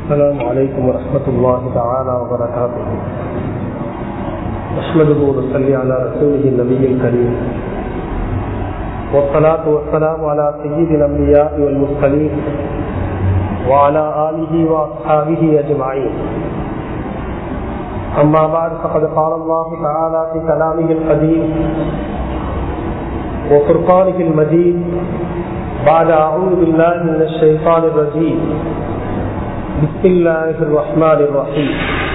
السلام عليكم ورحمة الله تعالى وبركاته أحمده ونصلي على رسوله النبي الكريم والصلاة والسلام على سيد الأنبياء والمرسلين وعلى آله وأصحابه أجمعين أما بعد فقد قال الله تعالى في كلامه القديم وفرقانه المجيد بعد أعوذ بالله من الشيطان الرجيم بسم الله الرحمن الرحيم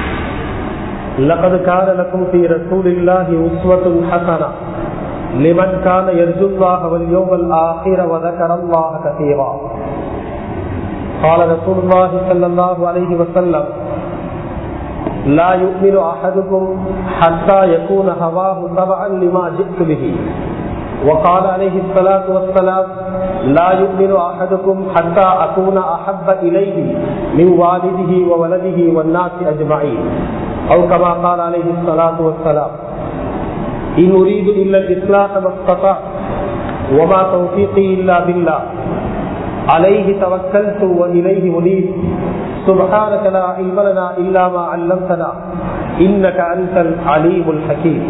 لقد كان لكم في رسول الله أسوة حسنة لمن كان يرجو الله واليوم الآخر وذكر الله كثيرا قال رسول الله صلى الله عليه وسلم لا يؤمن أحدكم حتى يكون هواه تبعا لما جئت به وقال عليه الصلاة والسلام لا يؤمن أحدكم حتى أكون أحب إليه من والده وولده والناس أجمعين أو كما قال عليه الصلاة والسلام إن أريد إلا الإصلاح ما استطعت وما توفيقي إلا بالله عليه توكلت وإليه منيب سبحانك لا علم لنا إلا ما علمتنا إنك أنت العليم الحكيم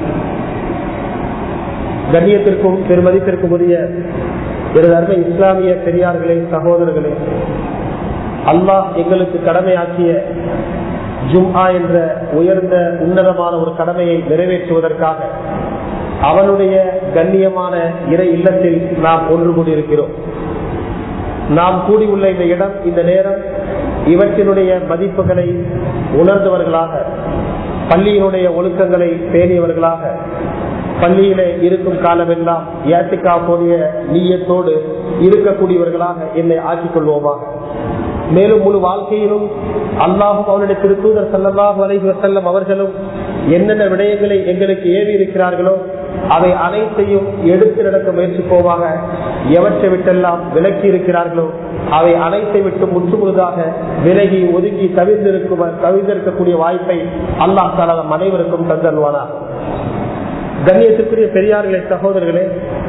கண்ணியத்திற்கும் பெருமதிப்பிற்கும் உரிய எனது அருமை இஸ்லாமிய பெரியார்களே சகோதரர்களே அல்லாஹ் எங்களுக்கு கடமையாக்கிய ஜும்ஆ என்ற உயர்ந்த உன்னதமான ஒரு கடமையை நிறைவேற்றுவதற்காக அவனுடைய கண்ணியமான இறை இல்லத்தில் நாம் ஒன்று கூடியிருக்கிறோம் நாம் கூடியுள்ள இந்த இடம் இந்த நேரம் இவற்றினுடைய மதிப்புகளை உணர்ந்தவர்களாக பள்ளியினுடைய ஒழுக்கங்களை பேணியவர்களாக பள்ளியில இருக்கும் காலமெல்லாம் ஏத்திக்கா போதிய நீயத்தோடு இருக்கக்கூடியவர்களாக என்னை ஆக்கிக் கொள்வோமாக மேலும் முழு வாழ்க்கையிலும் அல்லாஹும் அவனுடைய திருத்தூதர் சல்லாஹு அலைஹி வசல்லம் அவர்களும் என்னென்ன விடயங்களை எங்களுக்கு ஏவி இருக்கிறார்களோ அவை அனைத்தையும் எடுத்து நடக்க முயற்சிப்போமாக எவற்றை விட்டெல்லாம் விலக்கி இருக்கிறார்களோ அவை அனைத்தை விட்டு முற்றுமுழுதாக விலகி ஒதுக்கி தவிர்ந்திருக்கும் தவிர்ந்திருக்கக்கூடிய வாய்ப்பை அல்லாஹ் தாலம் அனைவருக்கும் தந்தல்வானார் கண்ணியத்திற்குரிய பெரியார்களே சகோதரர்களே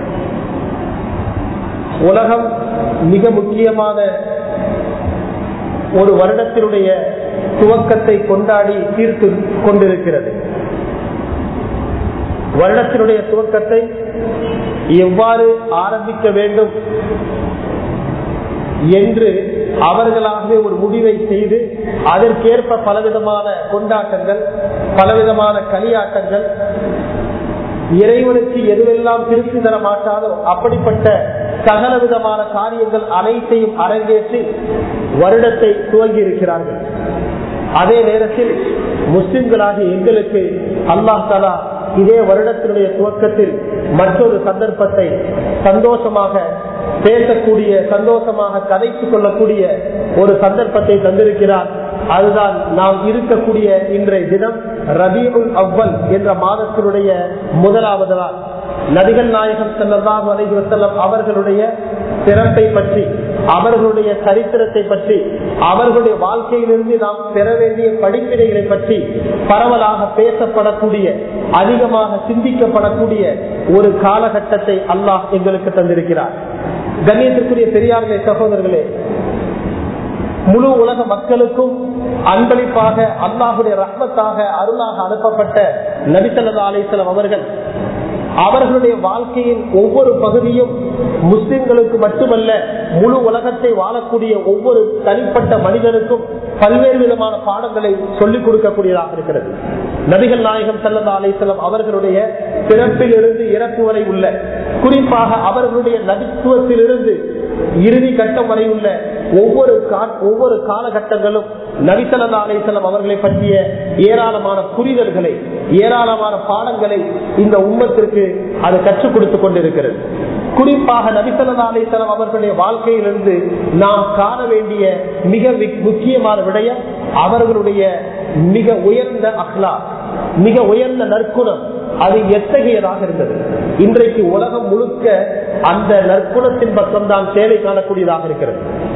உலகம் மிக முக்கியமான ஒரு வருடத்தினுடைய துவக்கத்தை கொண்டாடி தீர்த்து கொண்டிருக்கிறது வருடத்தினுடைய துவக்கத்தை எவ்வாறு ஆரம்பிக்க வேண்டும் என்று அவர்களாகவே ஒரு முடிவை செய்து அதற்கேற்ப பலவிதமான கொண்டாட்டங்கள் பலவிதமான களியாட்டங்கள் இறைவனுக்கு எதுவெல்லாம் திருப்தி தர மாட்டாதோ அப்படிப்பட்ட சகல விதமான காரியங்கள் அனைத்தையும் அரங்கேற்றி வருடத்தை துவங்கி இருக்கிறார்கள் அதே நேரத்தில் முஸ்லிம்களாக எங்களுக்கு அல்லாஹ் தலா இதே வருடத்தினுடைய துவக்கத்தில் மற்றொரு சந்தர்ப்பத்தை சந்தோஷமாக பேசக்கூடிய சந்தோஷமாக கதைத்துக் கொள்ளக்கூடிய ஒரு சந்தர்ப்பத்தை தந்திருக்கிறார் அதுதான் நாம் இருக்கக்கூடிய இன்றைய தினம் ரபீஉல் அவ்வல் என்ற மாதத்தினுடைய முதலாவது நாள் நபிகள் நாயகம் செல்லதாக அலைஹி வசல்லம் அவர்களுடைய சிறப்பை பற்றி அவர்களுடைய சரித்திரத்தை பற்றி அவர்களுடைய வாழ்க்கையிலிருந்து நாம் பெற வேண்டிய படிப்பினைகளை பற்றி பரவலாக பேசப்படக்கூடிய அதிகமாக சிந்திக்கப்படக்கூடிய ஒரு காலகட்டத்தை அல்லாஹ் எங்களுக்கு தந்திருக்கிறார் கண்ணியத்திற்குரிய பெரியார்களே சகோதரர்களே முழு உலக மக்களுக்கும் அன்பளிப்பாக அல்லாஹுடைய ரத்னத்தாக அருளாக அனுப்பப்பட்ட நபிசல்லா அலிசலம் அவர்கள் அவர்களுடைய வாழ்க்கையின் ஒவ்வொரு பகுதியும் முஸ்லிம்களுக்கு மட்டுமல்ல முழு உலகத்தை வாழக்கூடிய ஒவ்வொரு தனிப்பட்ட மனிதனுக்கும் பல்வேறு விதமான பாடங்களை சொல்லிக் கொடுக்கக்கூடியதாக இருக்கிறது நபிகள் நாயகம் சல்லா அலிசல்லாம் அவர்களுடைய பிறப்பிலிருந்து இறப்பு வரை உள்ள குறிப்பாக அவர்களுடைய நபித்துவத்திலிருந்து இறுதி கட்டம் வரை உள்ள ஒவ்வொரு ஒவ்வொரு காலகட்டங்களும் நபிசல்லா அலிசல்லாம் அவர்களை பற்றிய ஏராளமான புரிதல்களை ஏராளமான பாடங்களை இந்த உம்மத்திற்கு அது கற்றுக் கொடுத்துக் கொண்டிருக்கிறது குறிப்பாக நபிசல்லா அலிசல்லாம் அவர்களுடைய வாழ்க்கையிலிருந்து நாம் காண வேண்டிய மிக முக்கியமான விடயம் அவர்களுடைய மிக உயர்ந்த அஹ்லா மிக உயர்ந்த நற்குணம் அது எத்தகையதாக இருந்தது இன்றைக்கு உலகம் முழுக்க அந்த நற்குணத்தின் பக்கம் தான் சேவை காணக்கூடியதாக இருக்கிறது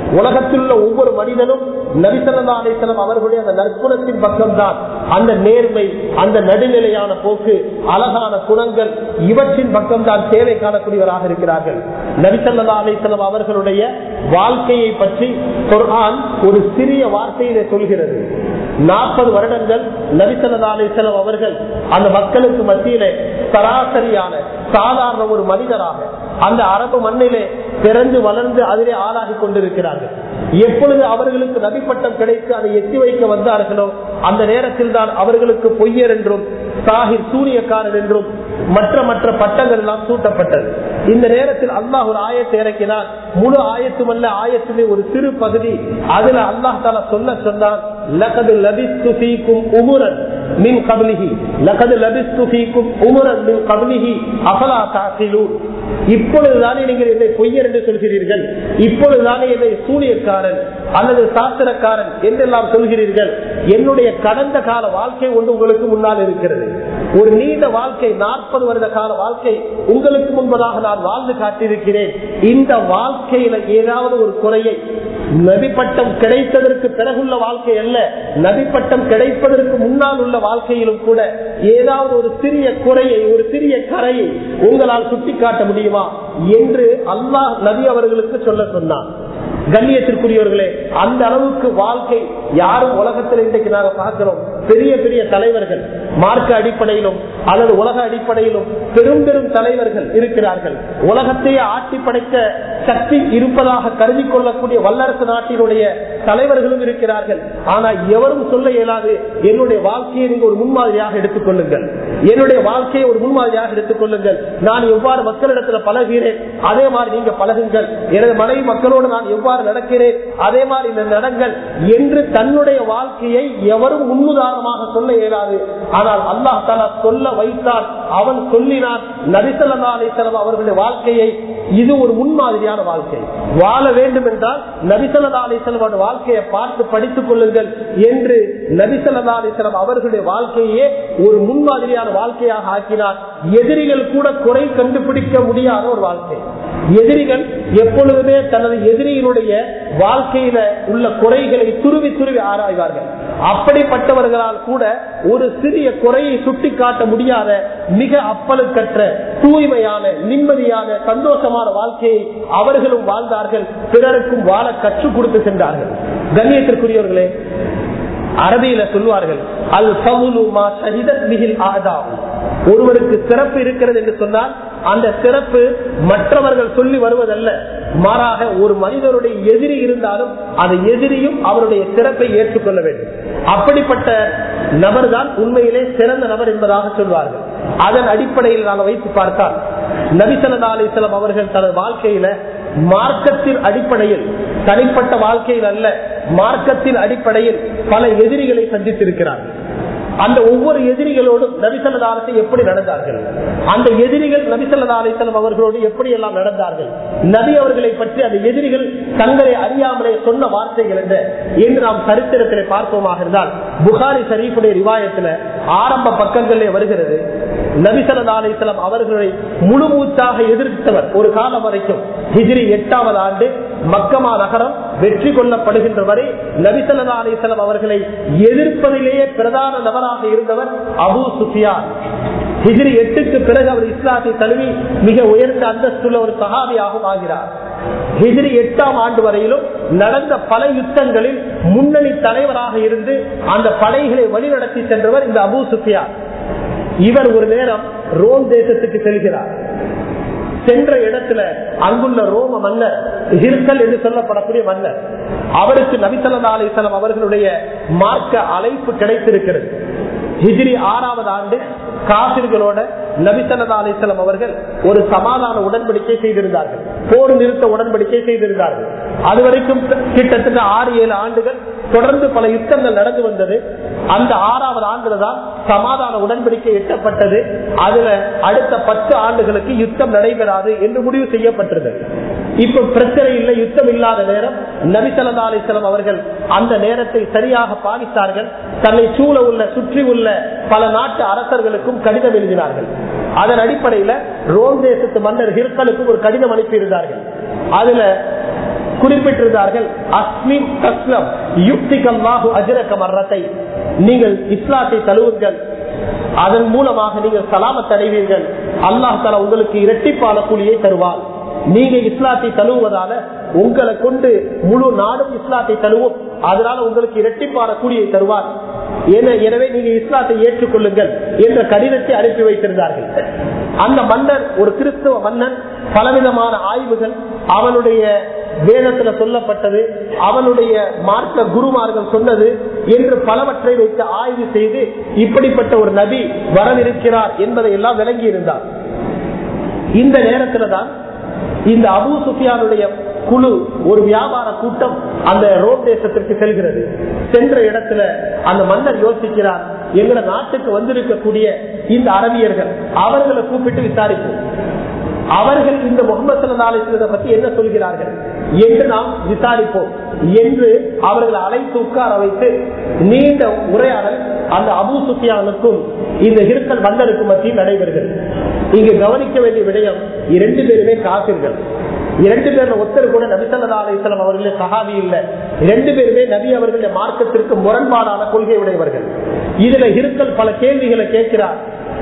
உலகத்தில் உள்ள ஒவ்வொரு மனிதனும் நபிசல்லா அலிசலம் அவர்களுடைய அந்த நற்குணத்தின் பக்கம்தான் அந்த நேர்மை அந்த நடுநிலையான போக்கு அழகான குணங்கள் இவற்றின் பக்கம்தான் தேவை காணக்கூடியவராக இருக்கிறார்கள் நபிசல்லா அலிசலம் அவர்களுடைய வாழ்க்கையை பற்றி குர்ஆன் ஒரு சிறிய வார்த்தையிலே சொல்கிறது நாற்பது வருடங்கள் நபிசல்லா அலிசலம் அவர்கள் அந்த மக்களுக்கு மத்தியிலே சராசரியான சாதாரண ஒரு மனிதராக அந்த அரபு மண்ணிலே பிறந்து வளர்ந்து அதிலே ஆளாகி கொண்டிருக்கிறார்கள் எப்பொழுது அவர்களுக்கு நபிப்பட்டம் கிடைத்து அதை எத்தி வைக்க வந்தார்களோ அந்த நேரத்தில் தான் அவர்களுக்கு பொய்யர் என்றும் சாஹிர் சூரியக்காரன் என்றும் மற்ற மற்ற பட்டங்கள் எல்லாம் சூட்டப்பட்டது இந்த நேரத்தில் அல்லாஹ் ஒரு ஆயத்தை இறக்கினார் முழு ஆயத்துமல்ல ஆயத்துமே ஒரு சிறு பகுதி அதுல அல்லாஹ் தாலா சொல்ல சொன்னான் லகது லபிஸ்து ஃபீக்கும் உமுரன் மின் கபலிஹி லகது லபிஸ்து ஃபீக்கும் உமுரன் மின் கபலிஹி அஃபலா தாக்கிலூன் இப்பொழுதுதானே நீங்கள் என்னை பொய்யர் என்று சொல்கிறீர்கள் இப்பொழுதுதானே என்னை சூனியக்காரன் அல்லது சாஸ்திரக்காரன் என்றெல்லாம் சொல்கிறீர்கள் என்னுடைய கடந்த கால வாழ்க்கை ஒன்று உங்களுக்கு முன்னால் இருக்கிறது ஒரு நீண்ட வாழ்க்கை நாற்பது வருட கால வாழ்க்கை உங்களுக்கு முன்பதாக நான் வாழ்ந்து காட்டியிருக்கிறேன் இந்த வாழ்க்கையில ஏதாவது ஒரு குறையை நபிப்பட்டம் கிடைத்ததற்கு பிறகுள்ள வாழ்க்கை அல்ல நபிப்பட்டம் கிடைப்பதற்கு முன்னால் உள்ள வாழ்க்கையிலும் கூட ஏதாவது ஒரு சிறிய குறையை ஒரு சிறிய கரையை உங்களால் சுட்டிக்காட்ட முடியுமா என்று அல்லாஹ் நபி அவர்களுக்கு சொல்ல சொன்னான் கண்ணியத்திற்குரியவர்களே அந்த அளவுக்கு வாழ்க்கை யாரும் உலகத்தில் இன்றைக்கு நாங்க பார்க்கிறோம் பெரிய பெரிய தலைவர்கள் மார்க்க அடிப்படையிலும் அல்லது உலக அடிப்படையிலும் பெரும் பெரும் தலைவர்கள் இருக்கிறார்கள் உலகத்தையே ஆட்சி படைக்க சக்தி இருப்பதாக கருதி கொள்ளக்கூடிய வல்லரசு நாட்டினுடைய தலைவர்களும் இருக்கிறார்கள் ஆனா எவரும் சொல்ல இயலாது என்னுடைய வாழ்க்கையை நீங்க ஒரு முன்மாதிரியாக எடுத்துக் கொள்ளுங்கள் என்னுடைய வாழ்க்கையை ஒரு முன்மாதிரியாக எடுத்துக் கொள்ளுங்கள் நான் எவ்வாறு மக்களிடத்துல பழகிறேன் அதே மாதிரி நீங்க பழகுங்கள் எனது மனைவி மக்களோடு நான் எவ்வாறு நடக்கிறேன் அதே மாதிரி இந்த நடங்கள் என்று தன்னுடைய வாழ்க்கையை எவரும் முன்னுதாரணமாக சொல்ல இயலாது ஆனால் அல்லாஹ் தாலா சொல்ல வைத்தால் அவன் சொல்லினான் நரிசல்லா அலிசலம் அவர்களுடைய வாழ்க்கையை இது ஒரு முன்மாதிரியான வாழ்க்கை வாழ வேண்டும் என்றால் நபிசல்லா அலிசலம் வாழ்க்கையை பார்த்து படித்துக் கொள்ளுங்கள் என்று நபிசல்லா அலிசலம் அவர்களுடைய வாழ்க்கையே ஒரு முன்மாதிரியான வாழ்க்கையாக ஆக்கினார் எதிரிகள் கூட குறை கண்டுபிடிக்க முடியாத ஒரு வாழ்க்கை எதிரிகள் எப்பொழுதுமே தனது எதிரியினுடைய வாழ்க்கையில உள்ள குறைகளை துருவி துருவி ஆராய்வார்கள் அப்படிப்பட்டவர்களால் கூட ஒரு சிறிய குறையை சுட்டிக்காட்ட முடியாத மிக அப்பலுக்கற்ற தூய்மையான நிம்மதியான சந்தோஷமான வாழ்க்கையை அவர்களும் வாழ்ந்தார்கள் பிறருக்கும் வாழ கற்றுக் கொடுத்து சென்றார்கள் கண்ணியத்திற்குரியவர்களே அரபியில சொல்லுவார்கள் அல் சவுலுமா ஷஹிதத் மிகில் ஆதாவும் ஒருவருக்கு சிறப்பு இருக்கிறது என்று சொன்னால் அந்த சிறப்பு மற்றவர்கள் சொல்லி வருவதல்ல மாறாக ஒரு மனிதனுடைய எதிரி இருந்தாலும் அந்த எதிரியும் அவருடைய சிறப்பை ஏற்றுக்கொள்ள வேண்டும் அப்படிப்பட்ட நபர் தான் உண்மையிலே சிறந்த நபர் என்பதாக சொல்வார்கள் அதன் அடிப்படையில் நாங்கள் வைத்து பார்த்தால் நபிசல்லா அலிஸ்லாம் அவர்கள் தனது வாழ்க்கையில மார்க்கத்தின் அடிப்படையில் தனிப்பட்ட வாழ்க்கையில் அல்ல மார்க்கத்தின் அடிப்படையில் பல எதிரிகளை சந்தித்திருக்கிறார்கள் அந்த ஒவ்வொரு எதிரிகளோடும் நபிசல்லாலத்தை எப்படி நடந்தார்கள் அந்த எதிரிகள் நபிசல்லாசலம் அவர்களோடு எப்படி எல்லாம் நடந்தார்கள் நபி அவர்களை பற்றி அந்த எதிரிகள் தங்களை அறியாமலே சொன்ன வார்த்தைகள் என்ன என்று நாம் சரித்திரத்திலே பார்ப்போமாக இருந்தால் புகாரி ஷரீஃபுடைய ரிவாயத்துல ஆரம்ப பக்கங்களிலே வருகிறது நபிசல்லா அலிஸ்லாம் அவர்களை முழு மூச்சாக எதிர்த்தவர் ஒரு காலம் வரைக்கும் ஹிஜ்ரி எட்டாவது ஆண்டு மக்கமா நகரம் வெற்றி கொள்ளப்படுகின்ற வரை நபிசல்லா அலிஸ்லாம் அவர்களை எதிர்ப்பதிலேயே பிரதான நபராக இருந்தவர் அபு சுஃபியான் ஹிஜ்ரி எட்டுக்கு பிறகு அவர் இஸ்லாத்தை தழுவி மிக உயர்ந்த அந்தஸ்துள்ள ஒரு சகாபியாகவும் ஆகிறார் ஹிஜ்ரி எட்டாம் ஆண்டு வரையிலும் நடந்த பல யுத்தங்களில் முன்னணி தலைவராக இருந்து அந்த படைகளை வழிநடத்தி சென்றவர் இந்த அபு சுஃபியான் இவர் ஒரு நேரம் ரோம் தேசத்துக்கு செல்கிறார் சென்ற இடத்துல அங்குள்ள ரோம மன்னர் ஹிர்கல் என்று சொல்லப்படக்கூடிய மன்னர் அவருக்கு நபிசல்லா அலிசல்லாம் அவர்களுடைய மார்க்க அழைப்பு கிடைத்திருக்கிறது ஹிஜ்ரி ஆறாவது ஆண்டு காசிர்களோட நபிசல்லா அலிசல்லாம் அவர்கள் ஒரு சமாதான உடன்படிக்கை செய்திருந்தார்கள் போர் நிறுத்த உடன்படிக்கை செய்திருந்தார்கள் அது வரைக்கும் கிட்டத்தட்ட ஆறு ஏழு ஆண்டுகள் தொடர்ந்து பல யுத்தங்கள் நடந்து வந்தது அந்த ஆறாவது ஆண்டுல தான் சமாதான உடன்படிக்கை எட்டப்பட்டது அதுல அடுத்த பத்து ஆண்டுகளுக்கு யுத்தம் நடைபெறாது என்று முடிவு செய்யப்பட்டது இப்ப பிரச்சனை இல்லை யுத்தம் இல்லாத நேரம் நபிசல்லா அலிஸ்லாம் அவர்கள் அந்த நேரத்தை சரியாக பாவித்தார்கள் தன்னை சூழ உள்ள சுற்றி உள்ள பல நாட்டு அரசர்களுக்கும் கடிதம் எழுதினார்கள் அதன் அடிப்படையில ரோம் தேசத்து மன்னர் ஹிர்கலுக்கும் ஒரு கடிதம் அனுப்பியிருந்தார்கள் அதுல குறிப்பிட்டிருந்தார்கள் அஸ்மின் தஸ்லம் யுக்திகல்லாஹு அஜரக மர்ரத்தை நீங்கள் இஸ்லாத்தை தழுவுங்கள் அதன் மூலமாக நீங்கள் சலாமத் அடைவீர்கள் அல்லாஹ் தலா உங்களுக்கு இரட்டிப்பான கூலியை தருவார் நீங்க இஸ்லாத்தை தழுவுவதால உங்களை கொண்டு முழு நாடும் இஸ்லாத்தை தழுவும் அதனால உங்களுக்கு இரட்டிப்பான கூலியை தருவார் என- எனவே நீங்க இஸ்லாத்தை ஏற்றுக்கொள்ளுங்கள் என்ற கடிதத்தை அனுப்பி வைத்திருந்தார்கள் அந்த மன்னர் ஒரு கிறிஸ்தவ மன்னன் பலவிதமான ஆய்வுகள் அவனுடைய வேதத்துல சொல்லப்பட்டது அவனுடைய மார்க்க குருமார்கள் சொன்னது என்று பலவற்றை வைத்து ஆய்வு செய்து இப்படிப்பட்ட ஒரு நபி வரவிருக்கிறார் என்பதை எல்லாம் விளங்கி இருந்தார் இந்த நேரத்துல தான் இந்த அபு சுஃபியானுடைய குழு ஒரு வியாபார கூட்டம் அந்த ரோட் தேசத்திற்கு செல்கிறது சென்ற இடத்துல அந்த மன்னர் யோசிக்கிறார் எங்களை நாட்டுக்கு வந்திருக்கக்கூடிய இந்த அரபியர்கள் அவர்களை கூப்பிட்டு விசாரிப்போம் அவர்கள் இந்த முகமது சல்லாஹத்தை பத்தி என்ன சொல்கிறார்கள் என்று நாம் விசாரிப்போம் என்று அவர்களை அழைத்து உட்கார வைத்து நீண்ட உரையாடல் அந்த அபு சுஃபியானுக்கும் இந்த இருக்கல் மன்னருக்கும் மத்தியில் நடைபெறுகிறது இங்கு கவனிக்க வேண்டிய விடயம் இரண்டு பேருமே காப்பீர்கள் இரண்டு பேர்ல ஒருத்தர் கூட நபிசல்லா அலிஸ்லாம் அவர்களே சகாவி இல்ல இரண்டு பேருமே நபி அவர்களுடைய மார்க்கத்திற்கு முரண்பாடான கொள்கை உடையவர்கள் இதுல இருக்கல் பல கேள்விகளை கேட்கிறார்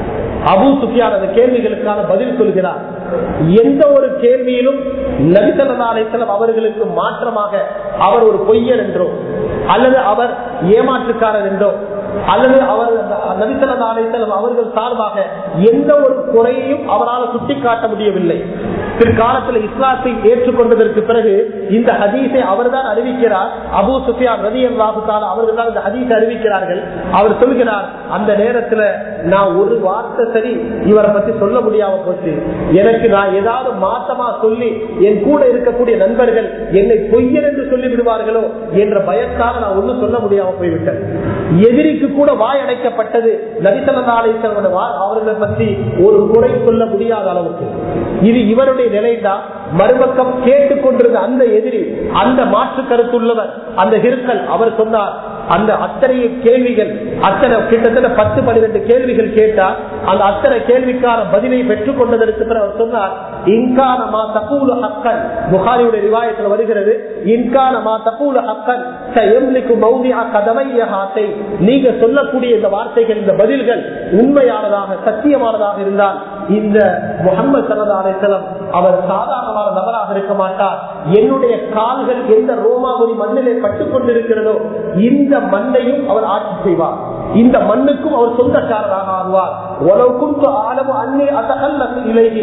அபு சுஃபியான் அந்த கேள்விகளுக்கான பதில் சொல்கிறார் எந்த ஒரு கேள்வியிலும் நபிசல்லா அலிஸ்லாம் அவர்களுக்கு மாற்றமாக அவர் ஒரு பொய்யர் என்றோ அல்லது அவர் ஏமாற்றுக்காரர் என்றோ அல்லது அவர் நபிசல்லா அலிஸ்லாம் அவர்கள் சார்பாக எந்த ஒரு குறையையும் அவரால் சுட்டிக்காட்ட முடியவில்லை பிற்காலத்தில் இஸ்லாத்தை ஏற்றுக்கொண்டதற்கு பிறகு இந்த ஹதீஸை அவர்தான் அறிவிக்கிறார் அபு சுஃபியான் ரதி அல்லாஹுத்தால அவர்கள் தான் இந்த ஹதீஸை அறிவிக்கிறார்கள் அவர் சொல்கிறார் அந்த நேரத்துல நான் ஒரு வார்த்தை சரி இவரை பத்தி சொல்ல முடியாம போச்சு எனக்கு நான் ஏதாவது மாற்றமா சொல்லி என் கூட இருக்கக்கூடிய நண்பர்கள் என்னை பொய்யர் என்று சொல்லி விடுவார்களோ என்ற பயத்தால் நான் ஒன்றும் சொல்ல முடியாம போய்விட்டேன் எதிரிக்கு கூட வாய் அடைக்கப்பட்டது நபிசல்லாசனோட அவர்களை பற்றி ஒரு குறை சொல்ல முடியாத அளவுக்கு இது இவருடைய நிலைதான் மறுபக்கம் கேட்டுக்கொண்டிருந்த அந்த எதிரி அந்த மாற்று கருத்துள்ளவர் அந்த ஹிருக்கல் அவர் சொன்னார் அந்த அத்தனை கேள்விகள் அத்தனை கிட்டத்தட்ட பத்து பன்னிரண்டு கேள்விகள் கேட்டார் அந்த அத்தனை கேள்விக்கான பதிலை பெற்றுக் கொண்டதற்கு பிறகு அவர் சொன்னார் இன்கானமா தகூல ஹக்கன் புகாரியுடைய ரிவாயத்தில் வருகிறது இன்கானமா தகூல ஹக்கன் எம்லிக்கு மௌதியா கதவையகாத்தை நீங்க சொல்லக்கூடிய இந்த வார்த்தைகள் இந்த பதில்கள் உண்மையானதாக சத்தியமானதாக இருந்தால் இந்த முகமது சல்லா அலிசலம் அவர் சாதாரணமான நபராக இருக்க மாட்டார் என்னுடைய கால்கள் எந்த ரோமாபுரி மண்ணிலே பட்டுக் கொண்டிருக்கிறதோ இந்த மண்ணையும் அவர் ஆட்சி செய்வார் இந்த மண்ணுக்கும் அவர் சொந்தக்காரராக ஆகுவார் ولو كنت اعلم اني اتخلف اليه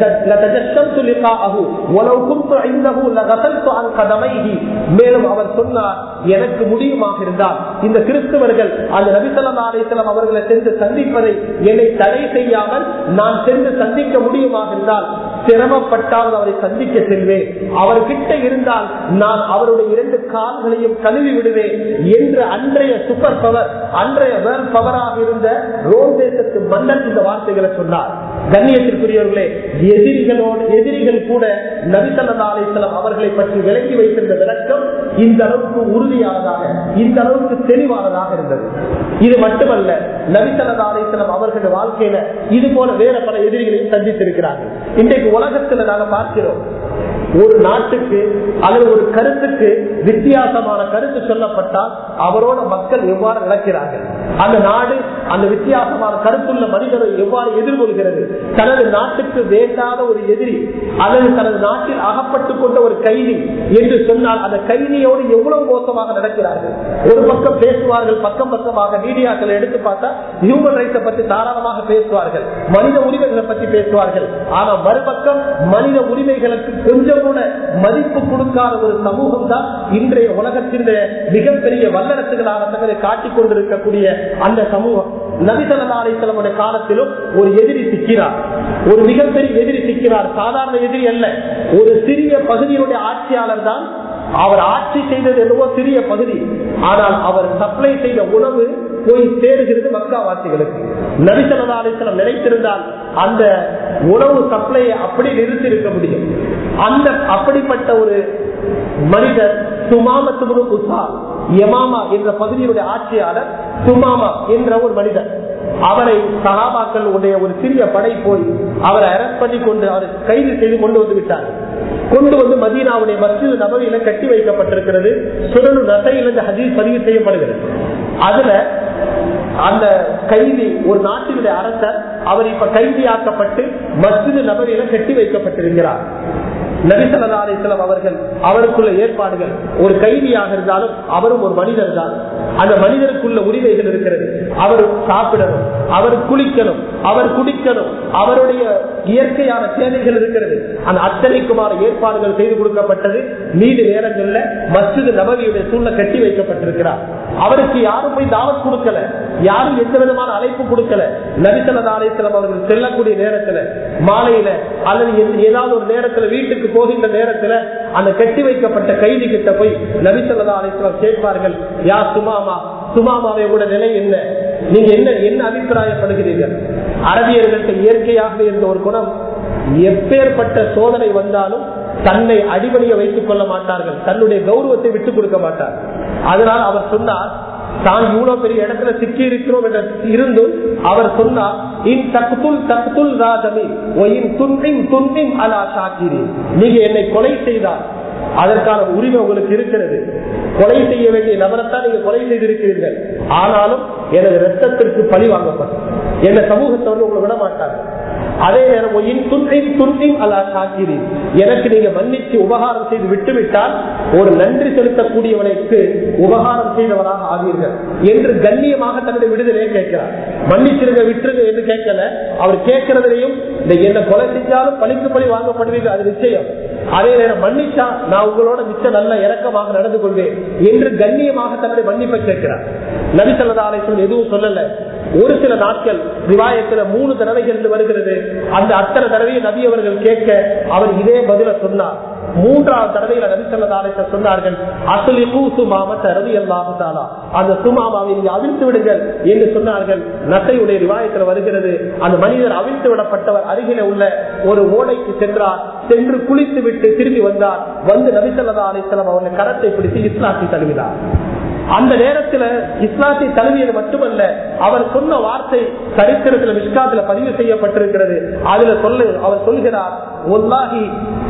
لتجسمت لقاءه ولو كنت عنده لغسلت عن قدميه மேலும் அவர் சொன்னார் எனக்கு முடியுமாக இருந்தால் இந்த கிறிஸ்தவர்கள் அந்த நபிசல்லா அலிஸ்லாம் அவர்களை சென்று சந்திப்பதை என்னை தடை செய்யாமல் நான் சென்று சந்திக்க முடியுமாக இருந்தால் சிரமப்பட்டால் அவரை சந்திக்க செல்வேன் அவர்கிட்ட இருந்தால் நான் அவருடைய இரண்டு கால்களையும் கழுவி விடுவேன் என்று அன்றைய சூப்பர் பவர் அன்றைய வேர்ல்ட் பவராக இருந்த ரோம் தேசத்து மன்னன் இந்த வார்த்தைகளை சொன்னார் கண்ணியத்திற்குரியவர்களே எதிரிகளோடு எதிரிகள் கூட நபிசல்லா அலிஸ்லாம் அவர்களை பற்றி விளக்கி வைத்திருந்த விளக்கம் இந்த அளவுக்கு உறுதியானதாக இந்த அளவுக்கு தெளிவானதாக இருந்தது இது மட்டுமல்ல நபிசல்லா அலிஸ்லாம் அவர்களுடைய வாழ்க்கையில இது போல வேற பல எதிரிகளையும் சந்தித்திருக்கிறார்கள் இன்றைக்கு உலகத்துல நாங்க பார்க்கிறோம் ஒரு நாட்டுக்கு அல்லது ஒரு கருத்துக்கு வித்தியாசமான கருத்து சொல்லப்பட்டால் அவரோட மக்கள் எவ்வாறு நடக்கிறார்கள் அந்த நாடு அந்த வித்தியாசமான கருத்துள்ள மனிதரை எவ்வாறு எதிர்கொள்கிறது தனது நாட்டுக்கு வேண்டாத ஒரு எதிரி அல்லது தனது நாட்டில் அகப்பட்டுக் கொண்ட ஒரு கைதி என்று சொன்னால் அந்த கைதியோடு எவ்வளவு மோசமாக நடக்கிறார்கள் ஒரு பக்கம் பேசுவார்கள் பக்கம் பக்கமாக மீடியாக்களை எடுத்து பார்த்தா ஹியூமன் ரைட்ஸை பற்றி தாராளமாக பேசுவார்கள் மனித உரிமைகளை பற்றி பேசுவார்கள் ஆனா மறுபக்கம் மனித உரிமைகளுக்கு கொஞ்சம் கூட மதிப்பு கொடுக்காத ஒரு சமூகம் தான் இன்றைய உலகத்தின் மிகப்பெரிய வல்லரசுகளாக தங்களை காட்டிக் கொண்டிருக்கக்கூடிய அந்த சமூகம் நபிசல்லாசலமுடைய காலத்திலும் ஒரு எதிரி சிக்கிறார் ஒரு மிகப்பெரிய எதிரி சிக்கிறார் சாதாரண எதிரி அல்ல ஒரு சிறிய பகுதியினுடைய ஆட்சியாளர் தான் அவர் ஆட்சி செய்தது என்னவோ சிறிய பகுதி ஆனால் அவர் சப்ளை செய்த உணவு போய் சேருகிறது மக்காவாசிகளுக்கு நபிசல்லாசலம் நினைத்திருந்தால் அந்த உணவு சப்ளையை அப்படி நிறுத்தி இருக்க முடியும் அந்த அப்படிப்பட்ட ஒரு மனிதர் சுமாமத்து உசா யமாமா என்ற பகுதியுடைய ஆட்சியாளர் சுமாமா என்ற ஒரு மனிதர் அவரை சகாபாக்கள் உடைய ஒரு சிறிய படை போய் அவரை அரெஸ்ட் பண்ணி கொண்டு அவரை கைது செய்து கொண்டு வந்து விட்டார் கொண்டு வந்து மதீனாவுடைய மஸ்ஜித் நபவியில கட்டி வைக்கப்பட்டிருக்கிறது சுரனு நசையில் இந்த ஹதீஸ் பதிவு செய்யப்படுகிறது அதுல அந்த கைதி ஒரு நாட்டினுடைய அரசர் அவர் இப்ப கைதியாக்கப்பட்டு மஸ்ஜித் நபவியில கட்டி வைக்கப்பட்டிருக்கிறார் நபிசல்லா அலிஸ்லாம் அவர்கள் அவருக்குள்ள ஏற்பாடுகள் ஒரு கைதியாக இருந்தாலும் அவரும் ஒரு மனிதர் தான் அந்த மனிதருக்குள்ள உரிமைகள் இருக்கிறது அவர் சாப்பிடணும் அவர் குளிக்கணும் அவர் குடிக்கணும் அவருடைய இயற்கையான தேவைகள் இருக்கிறது அந்த அத்தனைக்குமான ஏற்பாடுகள் செய்து கொடுக்கப்பட்டது நீண்ட நேரங்கள்ல மஸ்ஜித் நபவியுடைய சூழ்நிலை கட்டி வைக்கப்பட்டிருக்கிறார் அவருக்கு யாரும் போய் தாவத் கொடுக்கல யாரும் எந்த விதமான அழைப்பு கொடுக்கல நபிசல்லா அலிஸ்லாம் அவர்கள் செல்லக்கூடிய நேரத்துல மாலையில அல்லது எந்த- ஏதாவது ஒரு நேரத்துல வீட்டுக்கு போகின்ற நேரத்துல அந்த கட்டி வைக்கப்பட்ட கைதி கிட்ட போய் நபிசல்லா அலிஸ்லாம் கேட்பார்கள் யா சுமாமா சுமாமாவை உங்களோட நிலை என்ன நீங்க என்ன என்ன அபிப்பிராயப்படுகிறீர்கள் அரபியர்களுக்கு இயற்கையாக இருந்த ஒரு குணம் எப்பேற்பட்ட சோதனை வந்தாலும் தன்னை அடிபணிய வைத்துக் கொள்ள மாட்டார்கள் தன்னுடைய கௌரவத்தை விட்டுக் கொடுக்க மாட்டார் அதனால் அவர் சொன்னார் தான் இவ்வளவு பெரிய இடத்துல சிக்கி இருக்கிறோம் என்ற இருந்தும் அவர் சொன்னார் இன் தக்துல் தக்துல் ராஜமி ஒயின் துன்பின் துன்பின் அலா ஷாக்கிரி நீங்க என்னை கொலை செய்தார் அதற்கான உரிமை உங்களுக்கு இருக்கிறது கொலை செய்ய வேண்டிய நபரைத்தான் நீங்க கொலை செய்திருக்கிறீர்கள் ஆனாலும் எனது ரத்தத்திற்கு பழி வாங்கப்படும் எந்த சமூகத்தை வந்து உங்களை விட மாட்டாங்க அதே நேரம் ஒயின் துன்பின் துன்பின் அலா ஷாக்கிரி எனக்கு நீங்க மன்னிச்சு உபகாரம் செய்து விட்டுவிட்டால் ஒரு நன்றி செலுத்தக்கூடியவனுக்கு உபகாரம் செய்தவராக ஆவீர்கள் என்று கண்ணியமாக தன்னுடைய விடுதலையை கேட்கிறார் மன்னிச்சிருங்க விட்டுருங்க என்று கேட்கல அவர் கேட்கறதுலையும் இந்த என்ன கொலை செஞ்சாலும் பழிக்கு பழி வாங்கப்படுவீங்க அது நிச்சயம் அதே நேரம் மன்னிச்சா நான் உங்களோட மிச்ச நல்ல இறக்கமாக நடந்து கொள்வேன் என்று கண்ணியமாக தன்னுடைய மன்னிப்பை கேட்கிறார் நபிசல்லா அலிஸ்லம் எதுவும் சொல்லல ஒரு சில நாட்கள் ரிவாயத்துல மூணு தடவைகள் என்று வருகிறது அந்த அத்தனை தடவையை நபி அவர்கள் கேட்க அவர் இதே பதில சொன்னார் மூன்றாவது தடவையில நபிசல்லா சொன்னார்கள் அசலி சுமாமத்த ரவி அல்லாஹாலா அந்த சுமாமாவை நீங்க அவிழ்த்து விடுங்கள் என்று சொன்னார்கள் நசையுடைய ரிவாயத்தில் வருகிறது அந்த மனிதர் அவிழ்த்து விடப்பட்டவர் அருகில உள்ள ஒரு ஓடைக்கு சென்றார் சென்று குளித்து விட்டு திரும்பி வந்தார் வந்து நபிசல்லா அலிஸ்லாம் அவர்கள் கரத்தை பிடித்து இஸ்லாத்தை தழுவினார் அந்த நேரத்துல இஸ்லாத்தை தழுவியது மட்டுமல்ல அவர் சொன்ன வார்த்தை சரித்திரத்துல மிஷ்காத்துல பதிவு செய்யப்பட்டிருக்கிறது அதுல சொல்ல அவர் சொல்கிறார் ஒல்லாகி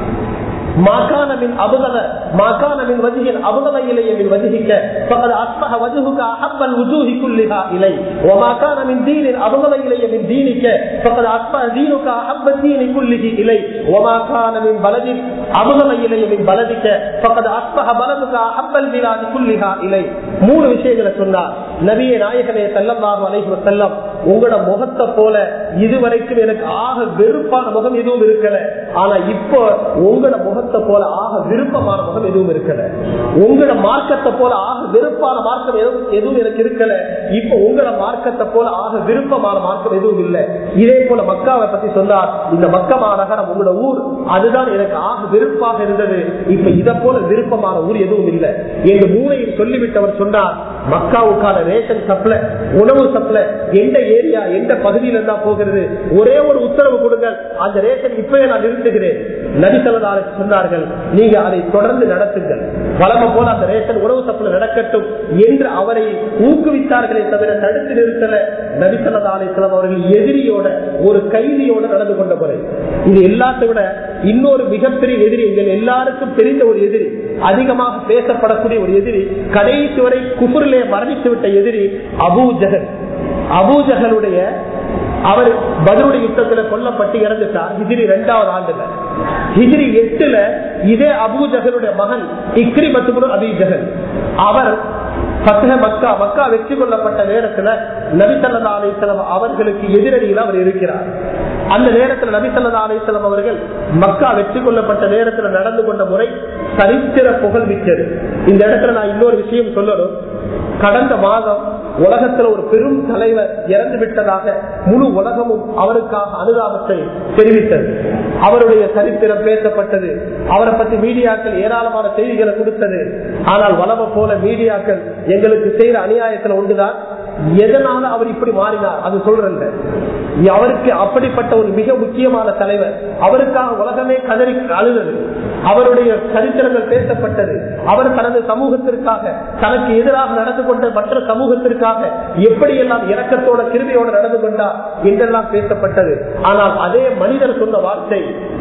மாகாண மின் அபுகல மாகாண மின் வஜிகின் அபுகல இலைய மின் வஜிகிக்க فقد اصبح وجهك احب الوجوه كلها الي وما كان من دين ابغض الي من دينك فقد اصبح دينك احب الدين كله الي وما كان من بلد ابغض الي من بلدك فقد اصبح بلدك احب البلاد كلها الي மூணு விஷயங்களை சொன்னார் நபிய நாயகனே ஸல்லல்லாஹு அலைஹி வஸல்லம் உங்களோட முகத்தை போல இதுவரைக்கும் எனக்கு ஆக வெறுப்பான முகம் எதுவும் இருக்கல ஆனா இப்போ உங்களோட முகத்தை போல ஆக விருப்பமான முகம் எதுவும் இருக்கல உங்களோட மார்க்கத்தை போல ஆக வெறுப்பான மார்க்கம் எதுவும் எதுவும் எனக்கு இருக்கல இப்ப உங்களோட மார்க்கத்தை போல ஆக விருப்பமான மார்க்கம் எதுவும் இல்லை இதே போல மக்காவை பத்தி சொன்னார் இந்த மக்கமா நகரம் உங்களோட ஊர் அதுதான் எனக்கு ஆக விருப்பாக இருந்தது இப்ப இதை போல விருப்பமான ஊர் எதுவும் இல்லை என்று மூளையில் சொல்லிவிட்டவர் சொன்னார் மக்காவுக்கான ரேஷன் சப்ளை உணவு சப்ளை எந்த ஏரியா எந்த பகுதியில இருந்தா போகிறது ஒரே ஒரு உத்தரவு கொடுங்கள் அந்த ரேஷன் இப்பவே நான் நிறுத்துகிறேன் நபிசல்லாரு சொன்னார்கள் நீங்க அதை தொடர்ந்து நடத்துங்கள் வளம போல அந்த ரேஷன் உணவு சப்ளை நடக்கட்டும் என்று அவரை ஊக்குவித்தார்களே தவிர தடுத்து நிறுத்தல நபிசல்லா அலிஸ்லாம் அவர்கள் எதிரியோட ஒரு கைதியோட நடந்து கொண்ட முறை இது எல்லாத்தை விட இன்னொரு மிகப்பெரிய எதிரி எங்கள் எல்லாருக்கும் தெரிந்த ஒரு எதிரி அதிகமாக பேசப்படக்கூடிய ஒரு எதிரி கடைசி வரை குபுரிலே மரணித்து விட்ட எதிரி அபூ ஜஹல் அபூ ஜஹலுடைய அவர் பதிலுடைய யுத்தத்துல கொல்லப்பட்டு இறந்துட்டார் ஹிஜிரி இரண்டாவது ஆண்டுல ஹிஜிரி எட்டுல இதே அபூ ஜஹலுடைய மகன் இக்ரி மத்துகுரு அபி ஜஹல் அவர் பத்தக மக்கா மக்கா வெற்றி கொள்ளப்பட்ட நேரத்துல நபிசல்லா அலிசலம் அவர்களுக்கு எதிரடியில் அவர் இருக்கிறார் அந்த நேரத்தில் நபிசல்லா அலிசலம் அவர்கள் மக்கா வெற்றி கொள்ளப்பட்ட நேரத்தில் நடந்து கொண்ட முறை சரித்திர புகழ் மிக்கது இந்த இடத்துல நான் இன்னொரு விஷயம் சொல்லணும் கடந்த மாதம் உலகத்தில் ஒரு பெரும் தலைவர் இறந்து விட்டதாக முழு உலகமும் அவருக்காக அனுதாபத்தை தெரிவித்தது அவருடைய சரித்திரம் பேசப்பட்டது அவரை பற்றி மீடியாக்கள் ஏராளமான செய்திகளை கொடுத்தது ஆனால் வளம போல மீடியாக்கள் எங்களுக்கு செய்யற அநியாயத்தில் ஒன்றுதான் எதனால அவர் இப்படி மாறினார் அது சொல்றல்ல அவருக்கு அப்படிப்பட்ட ஒரு மிக முக்கியமான தலைவர் அவருக்காக உலகமே கதறி அழுதது அவருடைய சரித்திரங்கள் பேசப்பட்டது அவர் தனது சமூகத்திற்காக தனக்கு எதிராக நடந்து கொண்ட மற்ற சமூகத்திற்காக எப்படியெல்லாம் இறக்கத்தோட கிருமியோட நடந்து கொண்டார் என்றெல்லாம் பேசப்பட்டது ஆனால் அதே மனிதர் சொன்ன வார்த்தை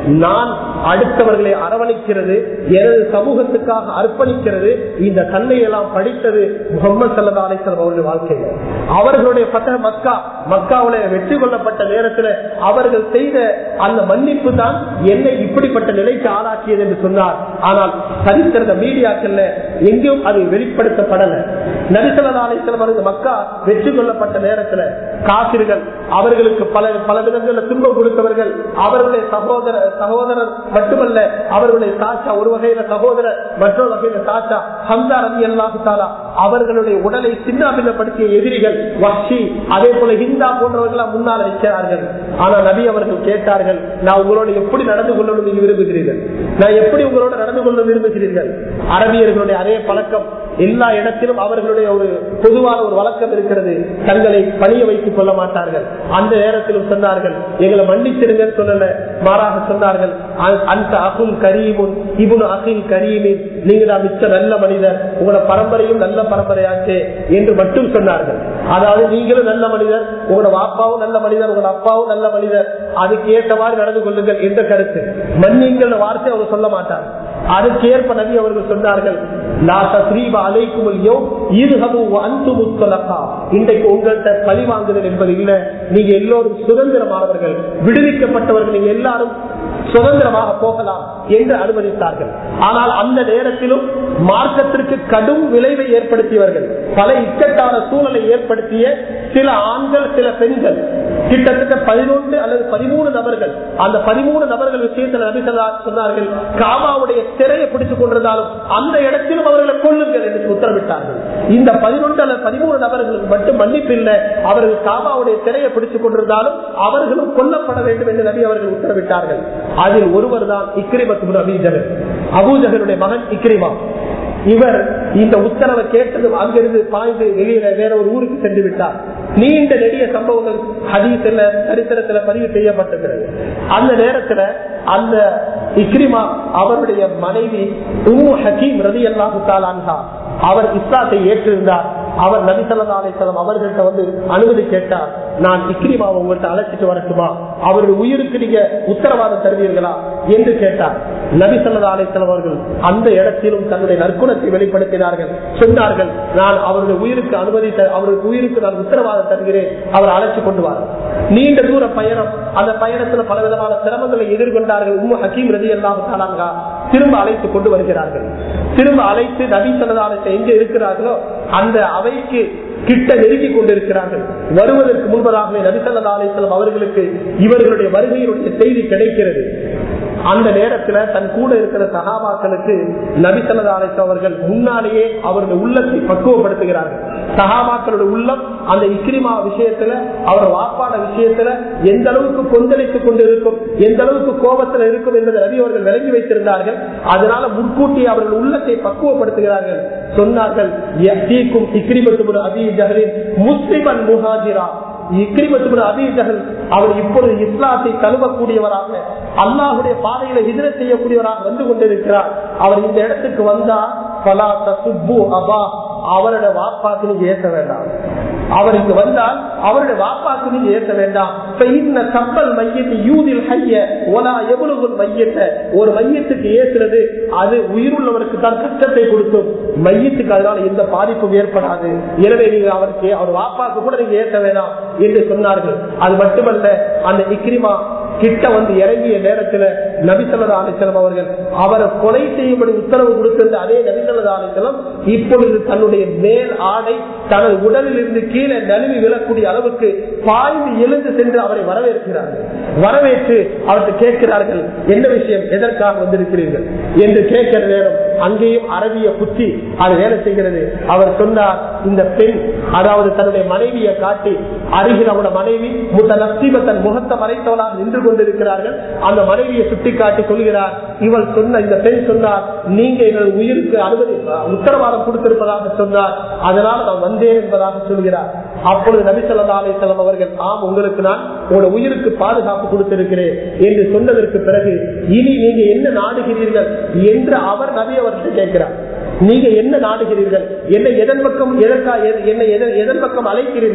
நான் அடுத்தவர்களை அரவணைக்கிறது எனது சமூகத்துக்காக அர்ப்பணிக்கிறது இந்த தன்மையெல்லாம் படித்தது முகமது சல்லா அலிஸ்லாம் அவருடைய வாழ்க்கையில அவர்களுடைய பத்த மக்கா மக்காவுல வெற்றி கொள்ளப்பட்ட நேரத்தில் அவர்கள் செய்த அந்த மன்னிப்பு தான் என்னை இப்படிப்பட்ட நிலைக்கு ஆளாக்கியது என்று சொன்னார் ஆனால் சரித்திருந்த மீடியாக்கள்ல எங்கேயும் அது வெளிப்படுத்தப்படல நபிசல்லா அலிஸ்லாம் அவர்கள் மக்கா வெற்றி கொள்ளப்பட்ட நேரத்தில் காசிர்கள் அவர்களுக்கு பல பல விதங்களில் துன்பம் கொடுத்தவர்கள் அவர்களுடைய சகோதர சகோதரர் மட்டுமல்ல அவர்களுடைய சாச்சா ஒரு வகையில சகோதரர் மற்றொரு வகையில சாச்சா ஹம்சா ரவி அல்லாஹு அவர்களுடைய உடலை சின்னாபின்னப்படுத்திய எதிரிகள் வஷி அதே போல ஹிந்தா போன்றவர்கள் முன்னால் நிற்கிறார்கள் ஆனா நபி அவர்கள் கேட்டார்கள் நான் உங்களோட எப்படி நடந்து கொள்ளணும் நீங்க விரும்புகிறீர்கள் நான் எப்படி உங்களோட நடந்து கொள்ள விரும்புகிறீர்கள் அரபியர்களுடைய அதே பழக்கம் எல்லா இடத்திலும் அவர்களுடைய ஒரு பொதுவான ஒரு வழக்கம் இருக்கிறது தங்களை பணிய வைத்துக் கொள்ள மாட்டார்கள் அந்த நேரத்திலும் சொன்னார்கள் எங்களை மன்னிச்சிருங்க சொல்லல மாறாக சொன்னார்கள் அந்த அகுல் கரீமுன் இபுன் அகில் கரீமின் நீங்க தான் மிச்ச நல்ல மனிதர் உங்களோட பரம்பரையும் நல்ல பரம்பரையாச்சே என்று மட்டும் சொன்னார்கள் அதாவது நீங்களும் நல்ல மனிதர் உங்களோட வாப்பாவும் நல்ல மனிதர் உங்களோட அப்பாவும் நல்ல மனிதர் அதுக்கு ஏற்றவாறு நடந்து கொள்ளுங்கள் என்ற கருத்து மன்னிங்கள் வார்த்தை அவர் சொல்ல மாட்டார் அதுக்கேற்ப நபி அவர்கள் சொன்னார்கள் இன்றைக்கு உங்கள்கிட்ட பழி வாங்குதல் என்பது இல்ல நீங்க எல்லோரும் சுதந்திரமானவர்கள் விடுவிக்கப்பட்டவர்கள் நீங்க எல்லாரும் சுதந்திரமாக போகலாம் என்று அனுமதித்தார்கள் ஆனால் அந்த நேரத்திலும் மார்க்கத்திற்கு கடும் விளைவை ஏற்படுத்தியவர்கள் பல இக்கட்டான சூழலை ஏற்படுத்திய சில ஆண்கள் சில பெண்கள் கிட்டத்தட்ட பதினொன்று அல்லது பதிமூணு நபர்கள் அந்த பதிமூணு நபர்கள் விஷயத்தில் நபிசல்லா சொன்னார்கள் காமாவுடைய திரையை பிடித்துக் கொண்டிருந்தாலும் அந்த இடத்திலும் அவர்களை கொள்ளுங்கள் என்று உத்தரவிட்டார்கள் இந்த பதினொன்று அல்லது பதிமூணு நபர்களுக்கு மட்டும் மன்னிப்பில்லை அவர்கள் காமாவுடைய திரையை பிடித்துக் கொண்டிருந்தாலும் அவர்களும் கொல்லப்பட வேண்டும் என்று நபி அவர்கள் உத்தரவிட்டார்கள் அதில் ஒருவர் தான் இக்ரிமத்து அபீஜகர் அபூஜகருடைய மகன் இக்ரிமா இவர் இந்த உத்தரவை கேட்டதும் அங்கிருந்து பாய்ந்து வெளியில வேற ஒரு ஊருக்கு சென்று விட்டார் நீண்ட நெடிய சம்பவங்கள் ஹதீஸ்ல சரித்திரத்துல பதிவு செய்யப்பட்டிருக்கிறது அந்த நேரத்துல அந்த இக்ரிமா அவருடைய மனைவி உம்மு ஹக்கீம் ரதி அல்லாஹு அவர் இஸ்லாத்தை ஏற்றிருந்தார் அவர் நபி சல்லா அலிசல்லாம் அவர்கள்ட்ட வந்து அனுமதி கேட்டார் நான் இக்ரிமாவை உங்கள்கிட்ட அழைச்சிட்டு வரட்டுமா அவருடைய உயிருக்கு நீங்க உத்தரவாதம் தருவீர்களா என்று கேட்டார் நபி சல்லா அலிசல்லாம் அவர்கள் அந்த இடத்திலும் தன்னுடைய நற்குணத்தை வெளிப்படுத்தினார்கள் சொன்னார்கள் நான் அவருடைய உயிருக்கு அனுமதி அவருக்கு உயிருக்கு நான் உத்தரவாதம் தருகிறேன் அவர் அழைச்சு கொண்டு வார் நீண்ட தூர பயணம் அந்த பயணத்துல பல விதமான சிரமங்களை எதிர்கொண்டார்கள் உம்மு ஹக்கீம் ரதி எல்லாம் திரும்ப அழைத்து கொண்டு வருகிறார்கள் திரும்ப அழைத்து நபி சல்லா எங்க இருக்கிறார்களோ அந்த அவைக்கு கிட்ட நெருங்கி கொண்டிருக்கிறார்கள் வருவதற்கு முன்பதாகவே நபிசல்லா அலிஸ்லாம் அவர்களுக்கு இவர்களுடைய வருகையினுடைய செய்தி கிடைக்கிறது அந்த நேரத்துல தன் கூட இருக்கிற சகாபாக்களுக்கு நபிசல்லா அலிஸ்லாம் அவர்கள் முன்னாலேயே அவருடைய உள்ளத்தை பக்குவப்படுத்துகிறார்கள் சகாபாக்களுடைய உள்ளம் அந்த இக்ரிமா விஷயத்துல அவர் வாப்பாட விஷயத்துல எந்த அளவுக்கு கொந்தளித்துக் கொண்டு இருக்கும் எந்த அளவுக்கு கோபத்துல இருக்கும் என்பதை ரவி அவர்கள் விளங்கி வைத்திருந்தார்கள் அதனால முன்கூட்டி அவர்கள் உள்ளத்தை பக்குவப்படுத்துகிறார்கள் சொன்னார்கள் முஸ்லிமன் முஹாஜிரா அவர் இப்பொழுது இஸ்லாத்தை தழுவக்கூடியவராக அல்லாஹுடைய பாதையில எதிர செய்யக்கூடியவராக வந்து கொண்டிருக்கிறார் அவர் இந்த இடத்துக்கு வந்தா பலா தசுப்பு அபா அவரோட வாப்பாக்கு நீங்க ஏற்ற வேண்டாம் அவர் இங்கு வந்தால் அவருடைய வாப்பாக்கு நீங்க ஏற்ற வேண்டாம் கப்பல் மையத்தை யூதில் ஹைய ஒலா எவ்வளவு மையத்தை ஒரு மையத்துக்கு ஏற்றுறது அது உயிருள்ளவருக்கு தான் கஷ்டத்தை கொடுக்கும் மையத்துக்கு அதனால எந்த பாதிப்பும் ஏற்படாது எனவே நீங்க அவருக்கு அவர் வாப்பாக்கு கூட நீங்க ஏற்ற வேண்டாம் என்று சொன்னார்கள் அது மட்டுமல்ல அந்த இக்ரிமா கிட்ட வந்து இறங்கிய நேரத்துல நபிசல்லா அலிசலம் அவர்கள் அவரை கொலை செய்யும்படி உத்தரவு கொடுத்திருந்த அதே நபிசல்லா அலிசலம் இப்பொழுது தன்னுடைய மேல் ஆடை தனது உடலில் இருந்து கீழே நழுவி விழக்கூடிய அளவுக்கு பாய்ந்து எழுந்து சென்று அவரை வரவேற்கிறார்கள் வரவேற்று அவர்கிட்ட கேட்கிறார்கள் என்ன விஷயம் எதற்காக வந்திருக்கிறீர்கள் என்று கேட்கிற நேரம் அங்கேயும் அரபிய புத்தி அது வேலை செய்கிறது அவர் சொன்னார் இந்த பெண் அதாவது தன்னுடைய மனைவியை காட்டி அருகில் அவருடைய மனைவி முத்த நஸ்தீப தன் முகத்தை மறைத்தவளாக நின்று கொண்டிருக்கிறார்கள் அந்த மனைவியை சுட்டி காட்டி சொல்கிறார் இவள் சொன்ன இந்த பெண் சொன்னார் நீங்க எங்கள் உயிருக்கு அனுமதி உத்தரவாதம் கொடுத்திருப்பதாக சொன்னார் அதனால் நான் வந்தேன் என்பதாக சொல்கிறார் அப்பொழுது நபிசல்லா அலிசல்லாம் அவர்கள் ஆம் உங்களுக்கு நான் உங்களோட உயிருக்கு பாதுகாப்பு கொடுத்திருக்கிறேன் என்று சொன்னதற்கு பிறகு இனி நீங்க என்ன நாடுகிறீர்கள் என்று அவர் நபி அவர்கிட்ட கேட்கிறார் நீங்க என்ன நாடுகிறீர்கள் என்னை எதன் பக்கம் எதற்காக என்னை எதன் பக்கம் அழைக்கிறீர்கள்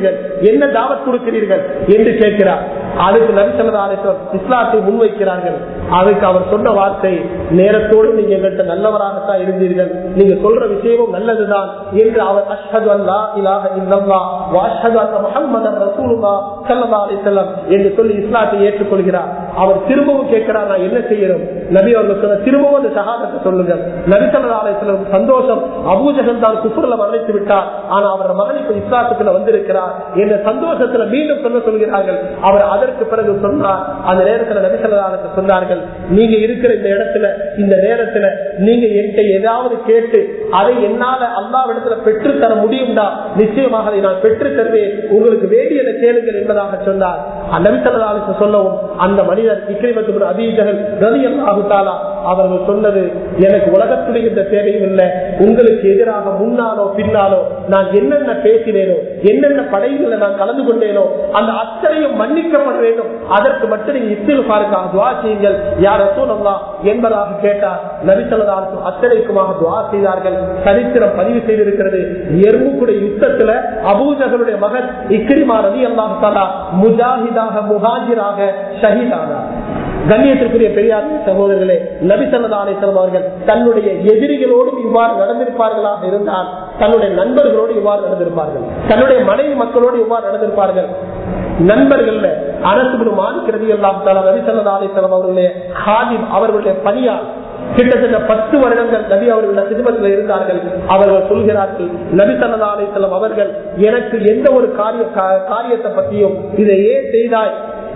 என்ன தாவத் கொடுக்கிறீர்கள் என்று கேட்கிறார் அதுக்கு நபிசல்லா அலிஸ்லாம் இஸ்லாத்தை முன்வைக்கிறார்கள் அதுக்கு அவர் சொன்ன வார்த்தை நேரத்தோடு நீங்க எங்கள்கிட்ட நல்லவராகத்தான் இருந்தீர்கள் நீங்க சொல்ற விஷயமும் நல்லதுதான் என்று அவர் அஷ்ஹது அல்லா இலாஹ இல்லல்லா வாஷ்ஹது அன்ன முஹம்மதன் ரசூலுல்லாஹ் ஸல்லல்லாஹு அலைஹி வஸல்லம் என்று சொல்லி இஸ்லாத்தை ஏற்றுக்கொள்கிறார் அவர் திரும்பவும் கேட்கிறார் நான் என்ன செய்யணும் நபி அவர்கள் சொன்ன திரும்பவும் அந்த ஷஹாதத்தை சொல்லுங்கள் நபி ஸல்லல்லாஹு அலைஹி வஸல்லம் சந்தோஷம் அபூஜஹல் தான் குஃப்ர்ல மரணித்து விட்டார் ஆனா அவர் மகன் இப்ப இஸ்லாத்துக்குள்ள வந்திருக்கிறார் என்ற சந்தோஷத்துல மீண்டும் சொல்ல சொல்கிறார்கள் அவர் அதற்கு பிறகு சொன்னார் அந்த நேரத்துல நபி ஸல்லல்லாஹு அலைஹி வஸல்லம் சொன்னார்கள் நீங்க இருக்கிற இந்த இடத்துல இந்த நேரத்துல நீங்க என்கிட்ட ஏதாவது கேட்டு அதை என்னால அல்லாவிடத்துல பெற்று தர முடியும்டா நிச்சயமாக அதை நான் பெற்று தருவேன் உங்களுக்கு வேண்டியதை கேளுங்கள் என்பதாக சொன்னார் நபித்தலாலிச சொல்லவும் அந்த மனிதர் இக்கிரிமத்து அபீஜகல் ரவி அல்லாஹுத்தாலா அவர்கள் சொன்னது எனக்கு உலகத்துடைய இந்த தேவையும் இல்லை உங்களுக்கு எதிராக முன்னாலோ பின்னாலோ நான் என்னென்ன பேசினேனோ என்னென்ன படைகளை நான் கலந்து கொண்டேனோ அந்த அத்தனையும் மன்னிக்கப்பட வேண்டும் அதற்கு மட்டும் நீங்க இஸ்தில் பாருக்காக துவா செய்யுங்கள் யார் ரசூலல்லா என்பதாக கேட்டார் நபிசல்லாருக்கும் அத்தனைக்குமாக துவா செய்தார்கள் சரித்திரம் பதிவு செய்திருக்கிறது எறும்புக்குடைய யுத்தத்துல அபூஜகளுடைய மகன் இக்கிரிமா ரவி அல்லாஹாலா முஜாஹிதாக முஹாஜிராக ஷஹீதானார் கண்ணியத்திற்குரிய பெரியார் சகோதரர்களே நபிசல்லா அலிசலம் அவர்கள் தன்னுடைய எதிரிகளோடும் இவ்வாறு நடந்திருப்பார்களாக இருந்தால் தன்னுடைய நண்பர்களோடு இவ்வாறு நடந்திருப்பார்கள் தன்னுடைய மனைவி மக்களோடு இவ்வாறு நடந்திருப்பார்கள் நண்பர்கள்ல அரசு மாணிக்கிறது எல்லாம் நபிசல்லா அலிசலம் அவர்களுடைய ஹாதிம் அவர்களுடைய பணியார் கிட்டத்தட்ட பத்து வருடங்கள் நபி அவர்கள் சிதமத்தில் இருந்தார்கள் அவர்கள் சொல்கிறார்கள் நபி சல்லா அலிசல்லம் அவர்கள் எனக்கு எந்த ஒரு காரிய காரியத்தை பற்றியும் இதை ஏன் செய்தாய்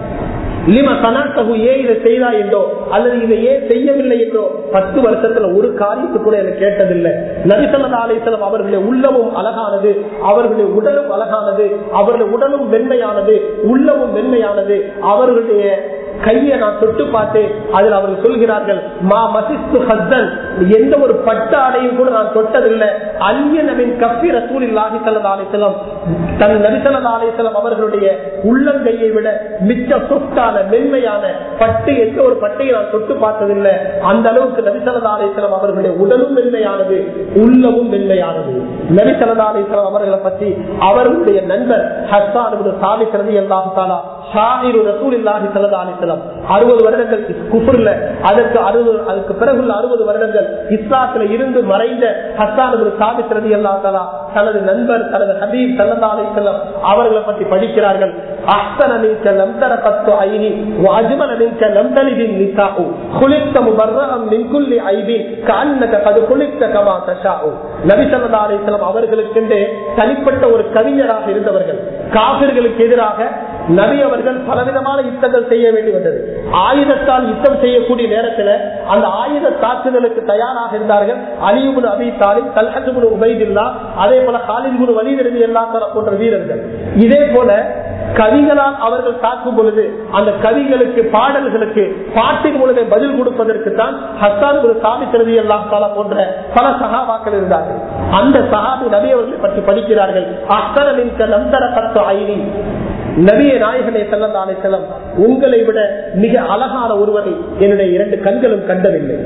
லிம சனாத்தகு ஏன் இதை செய்தா என்றோ அல்லது இதை ஏன் செய்யவில்லை என்றோ பத்து வருஷத்துல ஒரு காரியத்து கூட எனக்கு கேட்டதில்லை நபிசல்லா அலிசலம் அவர்களுடைய உள்ளமும் அழகானது அவர்களுடைய உடலும் அழகானது அவர்களுடைய உடலும் மென்மையானது உள்ளமும் மென்மையானது அவர்களுடைய கையை நான் தொட்டு பார்த்தேன் அதில் அவர்கள் சொல்கிறார்கள் மா மசிஸ்து ஹஸ்தன் எந்த ஒரு பட்ட ஆடையும் கூட நான் தொட்டதில்லை அல்யனவின் கப்பி ரசூல் இல்லாஹி சல்லா அலிசலம் தன் நபிசல்லா அலிசலம் அவர்களுடைய உள்ளங்கையை விட மிச்ச சொத்தான மென்மையான பட்டு எந்த ஒரு பட்டையை நான் தொட்டு பார்த்ததில்லை அந்த அளவுக்கு நபிசல்லா அலிசலம் அவர்களுடைய உடலும் மென்மையானது உள்ளமும் மென்மையானது நபிசல்லா அலிசலம் அவர்களை பற்றி அவர்களுடைய நண்பர் ஹஸ்தான் சாதிக்கிறது எல்லாத்தாலா ஷாஹிரு ரசூல் இல்லாஹி சல்லா அலிசலம் அறுபது வருடங்கள் குஃபுர்ல அதற்கு அறுபது அதுக்கு பிறகுள்ள அறுபது வருடங்கள் இஸ்லாத்துல இருந்து மறைந்த ஹசான் சாபிக்கிறது எல்லா தலா தனது நண்பர் தனது ஹபீப் சல்லா அலிசல்லம் அவர்களை பற்றி படிக்கிறார்கள் அஹ்சன மின்க லம் தர பத்து ஐனி وأجمل منك لم تلد النساء خلقت مبرأ من كل عيب كأنك قد خلقت كما تشاء நபி ஸல்லல்லாஹு அலைஹி வஸல்லம் அவர்களுக்கென்றே தனிப்பட்ட ஒரு கவிஞராக இருந்தவர்கள் காபிர்களுக்கு எதிராக நபி அவர்கள் பலவிதமான யுத்தங்கள் செய்ய வேண்டி வந்தது ஆயுதத்தால் யுத்தம் செய்யக்கூடிய நேரத்தில் அந்த ஆயுத தாக்குதலுக்கு தயாராக இருந்தார்கள் அலியுபுன் அபி தாலிப் கல்ஹத்துபுன் உபைதில்லா அதே போல காலிபுன் வலிதிரதி எல்லா போன்ற வீரர்கள் இதே போல கவிகளால் அவர்கள் தாக்கும் பொழுது அந்த கவிகளுக்கு பாடல்களுக்கு பாட்டின் மூலமே பதில் கொடுப்பதற்கு தான் ஹஸ்தான் ஒரு சாமி திருதி எல்லாம் போன்ற பல சகாபாக்கள் இருந்தார்கள் அந்த சகாபி நபி அவர்களை பற்றி படிக்கிறார்கள் அஸ்தரமின் நந்தர பத்து ஐனி நபிய நாயகனை செல்லந்தாலே செல்லம் உங்களை விட மிக அழகான ஒருவரை என்னுடைய இரண்டு கண்களும் கண்டதில்லை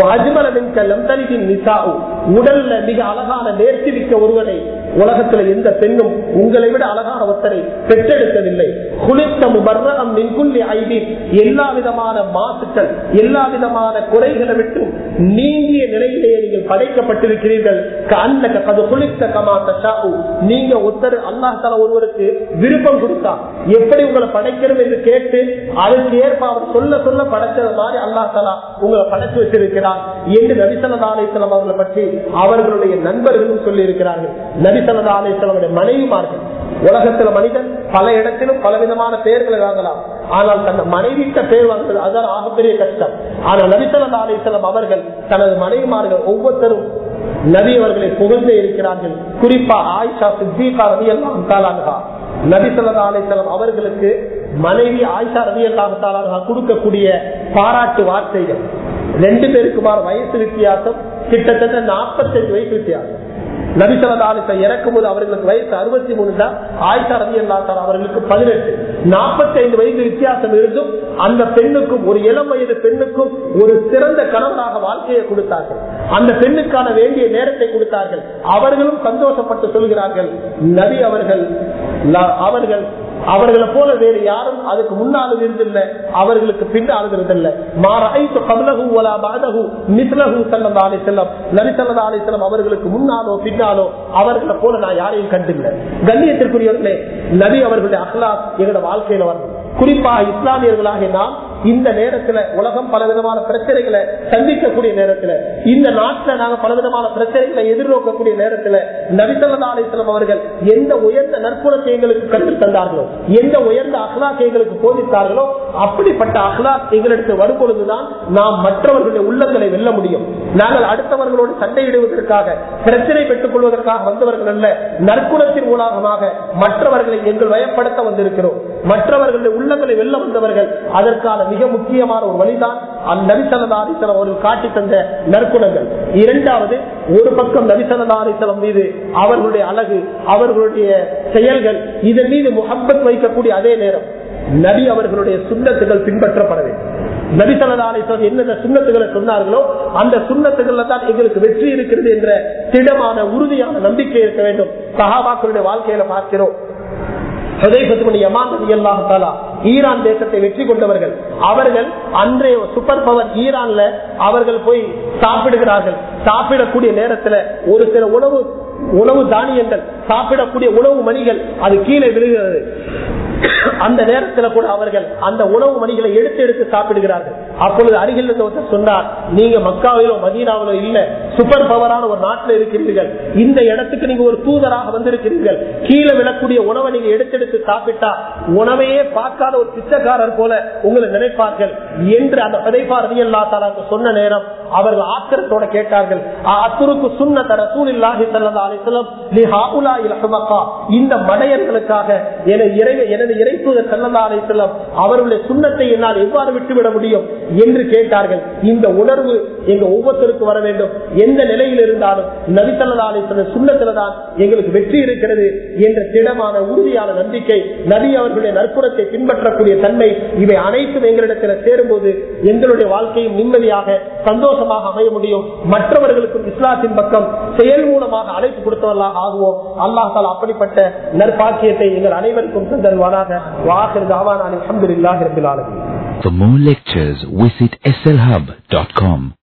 உடல்ல மிக அழகான நேர்த்தி மிக்க ஒருவரை உலகத்துல எந்த பெண்ணும் உங்களை விட அழகான ஒருத்தரை பெற்றெடுக்கவில்லை குளித்தம் வர்ணம் மின்குள்ளி ஐடி எல்லா விதமான மாசுக்கள் எல்லா விதமான குறைகளை விட்டு நீங்கிய நிலையிலேயே நீங்கள் படைக்கப்பட்டிருக்கிறீர்கள் அது குளித்த கமாத்த நீங்க ஒருத்தர் அல்லாஹால ஒருவருக்கு விருப்பம் கொடுத்தா எப்படி உங்களை படைக்கணும் என்று கேட்டு அதுக்கு ஏற்ப அவர் சொல்ல சொல்ல படைச்சது மாதிரி அல்லா தலா உங்களை படைச்சு வச்சிருக்கிறார் என்று நபிசல்லா அலிஸ்லாம் அவர்களை பற்றி அவர்களுடைய நண்பர்களும் சொல்லி இருக்கிறார்கள் நபிசல்லா அலிஸ்லாமுடைய மனைவிமார்கள் உலகத்துல மனிதன் பல இடத்திலும் பல விதமான பெயர்களை வாங்கலாம் ஆனால் தன் மனைவிட்ட பெயர் வாங்குவது அதுதான் ஆகப்பெரிய கஷ்டம் ஆனால் நபிசல்லா அலிஸ்லாம் அவர்கள் தனது மனைவிமார்கள் ஒவ்வொருத்தரும் நபி அவர்களை புகழ்ந்தே இருக்கிறார்கள் குறிப்பா ஆயிஷா சித்திகா ரவி எல்லாம் தாளாங்கா நபிசல்லா அலிசல்லாம் அவர்களுக்கு மனைவி ஆயிஷா ரவி அல்லாஹாலா கொடுக்கக்கூடிய பாராட்டு வார்த்தைகள் ரெண்டு பேருக்குமார் வயசு வித்தியாசம் கிட்டத்தட்ட நாற்பத்தஞ்சு வயசு வித்தியாசம் நபிசல்லாலிச இறக்கும் போது அவர்களுக்கு வயசு அறுபத்தி மூணு தான் ஆயிஷா ரவி அல்லாத்தார் அவர்களுக்கு பதினெட்டு நாற்பத்தி ஐந்து வயது வித்தியாசம் இருந்தும் அந்த பெண்ணுக்கும் ஒரு இளம் வயது பெண்ணுக்கும் ஒரு சிறந்த கணவராக வாழ்க்கையை கொடுத்தார்கள் அந்த பெண்ணுக்கான வேண்டிய நேரத்தை கொடுத்தார்கள் அவர்களும் சந்தோஷப்பட்டு சொல்கிறார்கள் நபி அவர்கள் லா- அவர்கள் அவர்களை போல வேறு யாரும் அதுக்கு முன்னாலும் இருந்தில்லை அவர்களுக்கு பின்னாலும் இருந்தில்லை மாறாய்த்து கமலகு ஒலா பாதகு மிஸ்லகு சல்லா அலி செல்லம் நபி சல்லா அலி செல்லம் அவர்களுக்கு முன்னாலோ பின்னாலோ அவர்களை போல நான் யாரையும் கண்டில்லை கண்ணியத்திற்குரியவர்களே நபி அவர்களுடைய அஹ்லா எங்களோட வாழ்க்கையில வரணும் குறிப்பாக இஸ்லாமியர்களாக நாம் இந்த நேரத்துல உலகம் பல விதமான பிரச்சனைகளை சந்திக்கக்கூடிய நேரத்துல இந்த நாட்டுல நாங்க பல விதமான பிரச்சனைகளை எதிர்நோக்கக்கூடிய நேரத்துல நபிசல்லா அலிஸ்லாம் அவர்கள் எந்த உயர்ந்த நற்குணத்தை எங்களுக்கு கற்றுத் தந்தார்களோ எந்த உயர்ந்த அஹ்லாக் எங்களுக்கு போதித்தார்களோ அப்படிப்பட்ட அஹ்லாக் எங்களுக்கு வரும் பொழுதுதான் நாம் மற்றவர்களுடைய உள்ளங்களை வெல்ல முடியும் நாங்கள் அடுத்தவர்களோடு சண்டையிடுவதற்காக பிரச்சனை பெற்றுக் கொள்வதற்காக வந்தவர்கள் அல்ல நற்குணத்தின் மூலமாக மற்றவர்களை எங்கள் வயப்படுத்த வந்திருக்கிறோம் மற்றவர்களுடைய உள்ளங்களை வெல்ல வந்தவர்கள் அதற்கான மிக முக்கியமான ஒரு வழிதான் நபிசல்லாரிசலம் அவர்கள் காட்டி தந்த நற்குணங்கள் இரண்டாவது ஒரு பக்கம் நபிசல்லாரிசலம் மீது அவர்களுடைய அழகு அவர்களுடைய செயல்கள் இதன் மீது முகப்பத் வைக்கக்கூடிய அதே நேரம் நபி அவர்களுடைய சுண்ணத்துகள் பின்பற்றப்பட வேண்டும் நபிசல்லாரிசலம் என்னென்ன சுண்ணத்துகளை சொன்னார்களோ அந்த சுண்ணத்துகள்ல தான் எங்களுக்கு வெற்றி இருக்கிறது என்ற திடமான உறுதியான நம்பிக்கை இருக்க வேண்டும் சகாபாக்களுடைய வாழ்க்கையில பார்க்கிறோம் ஈரான் தேசத்தை வெற்றி கொண்டவர்கள் அவர்கள் அன்றைய சூப்பர் பவர் ஈரான்ல அவர்கள் போய் சாப்பிடுகிறார்கள் சாப்பிடக்கூடிய நேரத்துல ஒரு சில உணவு உணவு தானியங்கள் சாப்பிடக்கூடிய உணவு மணிகள் அது கீழே விழுகிறது அந்த நேரத்தில் கூட அவர்கள் அந்த உணவு மணிகளை எடுத்து எடுத்து சாப்பிடுகிறார்கள் அப்பொழுது அருகில் இருந்த ஒருத்தர் சொன்னார் நீங்க மக்காவிலோ மதீனாவிலோ இல்ல சூப்பர் பவரான ஒரு நாட்டில் இருக்கிறீர்கள் இந்த இடத்துக்கு நீங்க ஒரு தூதராக வந்திருக்கிறீர்கள் கீழே விழக்கூடிய உணவை நீங்க எடுத்தெடுத்து சாப்பிட்டா உணவையே பார்க்காத ஒரு பிச்சைக்காரர் போல உங்களை நினைப்பார்கள் என்று அந்த பதைப்பா ரதியல்லா தாலாக்கு சொன்ன நேரம் அவர்கள் ஆத்திரத்தோட கேட்டார்கள் அத்துருக்கு சுண்ண தர சூழில்லாஹி சல்லா அலிஸ்லம் இந்த மடையர்களுக்காக எனது இறை எனது இறைப்புதர் சல்லா அலிஸ்லம் அவருடைய சுண்ணத்தை என்னால் எவ்வாறு விட்டுவிட முடியும் என்று கேட்டார்கள் இந்த உணர்வு எங்க ஒவ்வொருத்தருக்கும் வர வேண்டும் எந்த நிலையில் இருந்தாலும் நபி சல்லா அலிஸ்லம் சுண்ணத்துல தான் எங்களுக்கு வெற்றி இருக்கிறது என்ற திடமான உறுதியான நம்பிக்கை நபி அவர்களுடைய நற்குணத்தை பின்பற்றக்கூடிய தன்மை இவை அனைத்தும் எங்களிடத்தில் சேரும்போது எங்களுடைய வாழ்க்கையும் நிம்மதியாக சந்தோஷமாக அமைய முடியும் மற்றவர்களுக்கும் இஸ்லாத்தின் பக்கம் செயல் மூலமாக அழைப்பு கொடுத்தவர்களாக ஆகுவோம் அல்லாஹால் அப்படிப்பட்ட நற்பாக்கியத்தை எங்கள் அனைவருக்கும் தந்தருவானாக வாசல் தாவான அலமதுல்லாஹி ரபில் ஆலமீன் For more lectures, visit slhub.com.